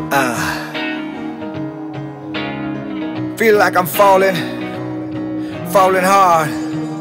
Uh, feel like I'm falling, falling hard.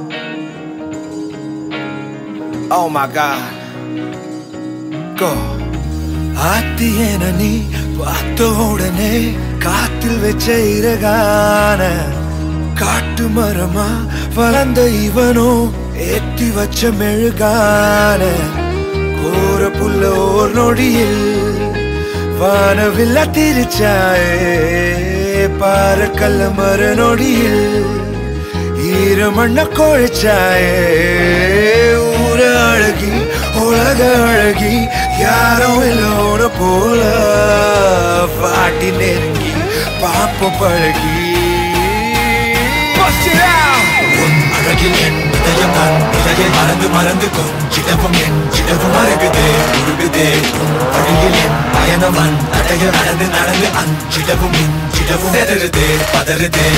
Oh my God. Go. ஆத்தியன நீ பார்த்த உடனே காத்தில் வச்ச இறகான காட்டு மரமா வளர்ந்த இவனோ ஏத்தி வச்ச மெழுகான கோர புல்ல ஓர் நொடியில் வானவில்ல திரிச்சாயே பாறக்கல்ல மர நொடியில் ஈரமண்ண கொழிச்சாயே ஊர அழகி உலக அழகி யாரும் இல்லோன போல பாட்டி நெருங்கி பாப்ப பழகி Bust it out! உன் அழகில் என் இதயம் நான் இதையை மறந்து மறந்து கொஞ்சிடவும் என் சிடவும் அருகுதே உருகுதே உன் வழியில் என் பயணவன் தடைய நடந்து நடந்து அஞ்சிடவும் இஞ்சிடவும் செதறுதே பதறுதே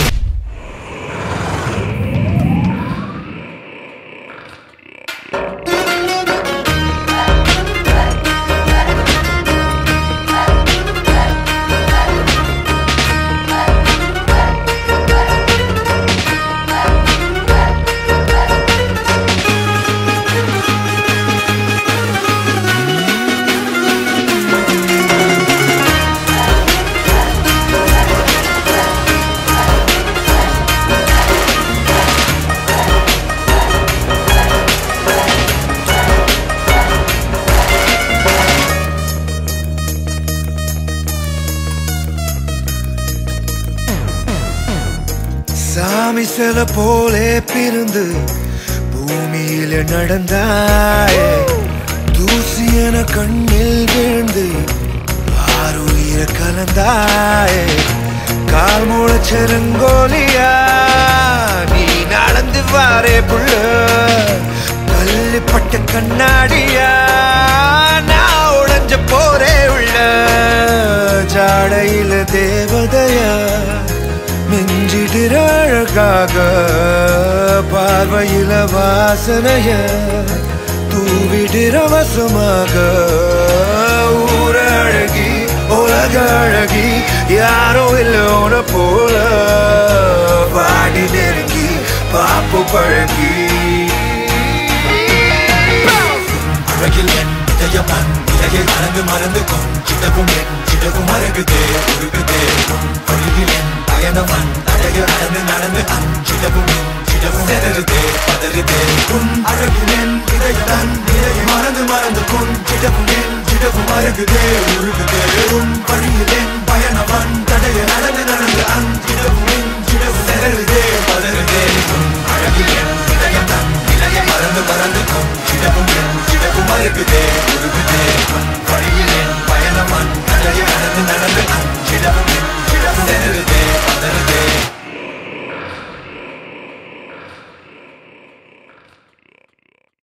சாமி சில போலே பிறந்து பூமியில நடந்தாயே தூசி என கண்ணில் விழுந்து ஆறுயிர கலந்தாயே கால் முளைச்சரங்கோலியா நீ நடந்து வாரே புள்ள கல்லுப்பட்ட கண்ணாடியா நான் உடைஞ்ச போரே உள்ள ஜாடையில தேவதையா மிஞ்சிடுற அழகாக பார்வையில வாசனைய தூவிடுற வசமாக ஊர அழகி உலக அழகி யாரோ இல்லோன போல பாடி நெருங்கி பாப்பு பழகி அழகில் என் இதயம் நான் இதையை மறந்து மறந்து கொஞ்சிடவும் என் சிடவும் அருகுதே உருகுதே உன் வழியில் என் பயணவன் தடைய நடந்து நடந்து அஞ்சிடவும் இஞ்சிடவும் செதறுதே பதறுதே உன் அழகில் என் இதயம் நான் இதையை மறந்து மறந்து கொஞ்சிடவும் என் சிடவும் அருகுதே உருகுதே உன் வழியில் என் பயணவன் தடைய நடந்து நடந்து அஞ்சிடவும் இஞ்சிடவும் செதறுதே பதறுதே உன் அழகில் என் இதயம் நான் இதையை மறந்து மறந்து கொஞ்சிடவும் என் சிடவும் அருகுதே உருகுதே உன்